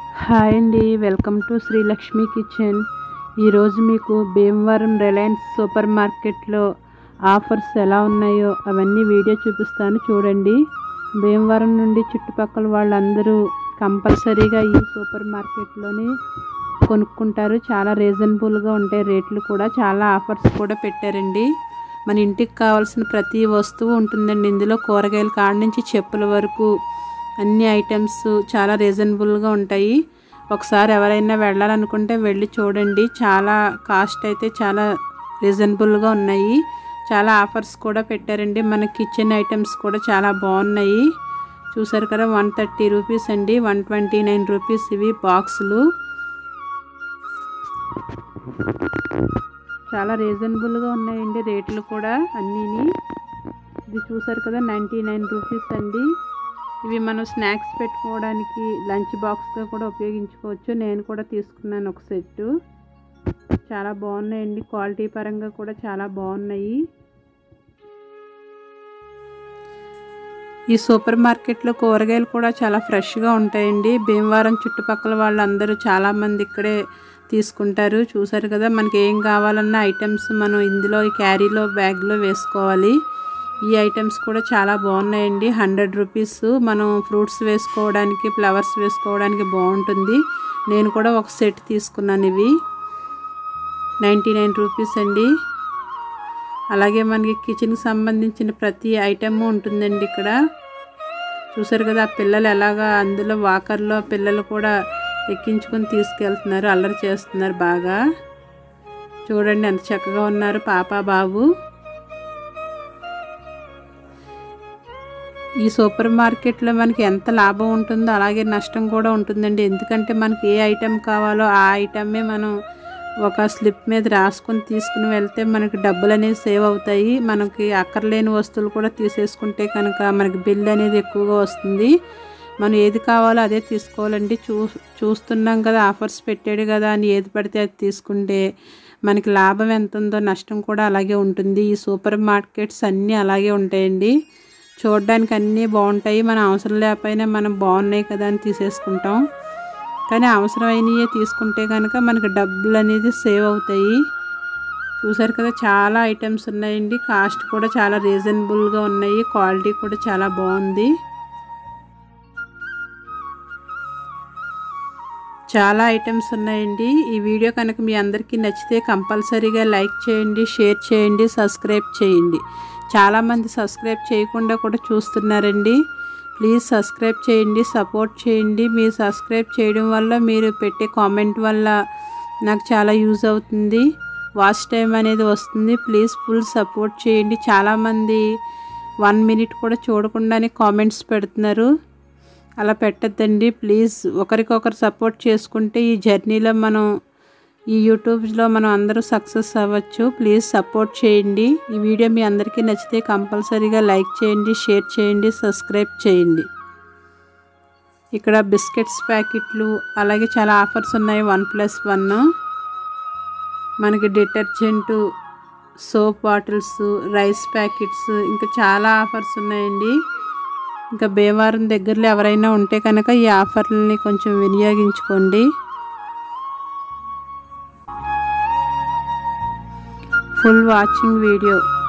hi అండి welcome to Srilakshmi kitchen ఈరోజు మీకు భీమవరం రిలయన్స్ సూపర్ మార్కెట్లో ఆఫర్స్ ఎలా ఉన్నాయో అవన్నీ వీడియో చూపిస్తాను చూడండి భీమవరం నుండి చుట్టుపక్కల వాళ్ళందరూ కంపల్సరీగా ఈ సూపర్ మార్కెట్లోనే కొనుక్కుంటారు చాలా రీజనబుల్గా ఉంటాయి రేట్లు కూడా చాలా ఆఫర్స్ కూడా పెట్టారండి మన ఇంటికి కావాల్సిన ప్రతి వస్తువు ఉంటుందండి ఇందులో కూరగాయల కాడ నుంచి చెప్పుల వరకు అన్ని ఐటమ్స్ చాలా రీజనబుల్గా ఉంటాయి ఒకసారి ఎవరైనా వెళ్ళాలనుకుంటే వెళ్ళి చూడండి చాలా కాస్ట్ అయితే చాలా రీజనబుల్గా ఉన్నాయి చాలా ఆఫర్స్ కూడా పెట్టారండి మన కిచెన్ ఐటమ్స్ కూడా చాలా బాగున్నాయి చూసారు కదా వన్ థర్టీ రూపీస్ అండి వన్ ట్వంటీ నైన్ రూపీస్ ఇవి బాక్సులు చాలా రీజనబుల్గా ఉన్నాయండి రేట్లు కూడా అన్నీని ఇది చూసారు కదా నైంటీ నైన్ రూపీస్ అండి ఇవి మనం స్నాక్స్ పెట్టుకోవడానికి లంచ్ బాక్స్గా కూడా ఉపయోగించుకోవచ్చు నేను కూడా తీసుకున్నాను ఒక సెట్టు చాలా బాగున్నాయండి క్వాలిటీ పరంగా కూడా చాలా బాగున్నాయి ఈ సూపర్ మార్కెట్లో కూరగాయలు కూడా చాలా ఫ్రెష్గా ఉంటాయండి భీమవరం చుట్టుపక్కల వాళ్ళందరూ చాలామంది ఇక్కడే తీసుకుంటారు చూసారు కదా మనకి ఏం కావాలన్న ఐటమ్స్ మనం ఇందులో ఈ క్యారీలో బ్యాగ్లో వేసుకోవాలి ఈ ఐటమ్స్ కూడా చాలా బాగున్నాయండి హండ్రెడ్ రూపీస్ మనం ఫ్రూట్స్ వేసుకోవడానికి ఫ్లవర్స్ వేసుకోవడానికి బాగుంటుంది నేను కూడా ఒక సెట్ తీసుకున్నాను ఇవి నైంటీ నైన్ రూపీస్ అండి అలాగే మనకి కిచెన్కి సంబంధించిన ప్రతి ఐటమ్ ఉంటుందండి ఇక్కడ చూసారు కదా ఆ పిల్లలు ఎలాగా అందులో వాకర్లో పిల్లలు కూడా ఎక్కించుకొని తీసుకెళ్తున్నారు అల్లరి చేస్తున్నారు బాగా చూడండి ఎంత చక్కగా ఉన్నారు పాప బాబు ఈ సూపర్ మార్కెట్లో మనకి ఎంత లాభం ఉంటుందో అలాగే నష్టం కూడా ఉంటుందండి ఎందుకంటే మనకి ఏ ఐటెం కావాలో ఆ ఐటమే మనం ఒక స్లిప్ మీద రాసుకొని తీసుకుని వెళ్తే మనకి డబ్బులు అనేవి సేవ్ అవుతాయి మనకి అక్కర్లేని వస్తువులు కూడా తీసేసుకుంటే కనుక మనకి బిల్ అనేది ఎక్కువగా వస్తుంది మనం ఏది కావాలో అదే తీసుకోవాలండి చూ చూస్తున్నాం కదా ఆఫర్స్ పెట్టాడు కదా అని ఏది పడితే అది తీసుకుంటే మనకి లాభం ఎంత ఉందో నష్టం కూడా అలాగే ఉంటుంది ఈ సూపర్ మార్కెట్స్ అన్నీ అలాగే ఉంటాయండి చూడడానికి అన్నీ బాగుంటాయి మన అవసరం లేకపోయినా మనం బాగున్నాయి కదా అని తీసేసుకుంటాం కానీ అవసరమైనవి తీసుకుంటే కనుక మనకి డబ్బులు అనేది సేవ్ అవుతాయి చూసారు కదా చాలా ఐటమ్స్ ఉన్నాయండి కాస్ట్ కూడా చాలా రీజనబుల్గా ఉన్నాయి క్వాలిటీ కూడా చాలా బాగుంది చాలా ఐటమ్స్ ఉన్నాయండి ఈ వీడియో కనుక మీ అందరికీ నచ్చితే కంపల్సరీగా లైక్ చేయండి షేర్ చేయండి సబ్స్క్రైబ్ చేయండి చాలామంది సబ్స్క్రైబ్ చేయకుండా కూడా చూస్తున్నారండి ప్లీజ్ సబ్స్క్రైబ్ చేయండి సపోర్ట్ చేయండి మీరు సబ్స్క్రైబ్ చేయడం వల్ల మీరు పెట్టే కామెంట్ వల్ల నాకు చాలా యూజ్ అవుతుంది వాచ్ టైం అనేది వస్తుంది ప్లీజ్ ఫుల్ సపోర్ట్ చేయండి చాలామంది వన్ మినిట్ కూడా చూడకుండానే కామెంట్స్ పెడుతున్నారు అలా పెట్టద్దండి ప్లీజ్ ఒకరికొకరు సపోర్ట్ చేసుకుంటే ఈ జర్నీలో మనం ఈ యూట్యూబ్లో మనం అందరూ సక్సెస్ అవ్వచ్చు ప్లీజ్ సపోర్ట్ చేయండి ఈ వీడియో మీ అందరికీ నచ్చితే కంపల్సరీగా లైక్ చేయండి షేర్ చేయండి సబ్స్క్రైబ్ చేయండి ఇక్కడ బిస్కెట్స్ ప్యాకెట్లు అలాగే చాలా ఆఫర్స్ ఉన్నాయి వన్ ప్లస్ వన్ మనకి detergent soap bottles rice packets ఇంకా చాలా ఆఫర్స్ ఉన్నాయండి ఇంకా భీమవరం దగ్గరలో ఎవరైనా ఉంటే కనుక ఈ ఆఫర్లని కొంచెం వినియోగించుకోండి ఫుల్ వాచింగ్ వీడియో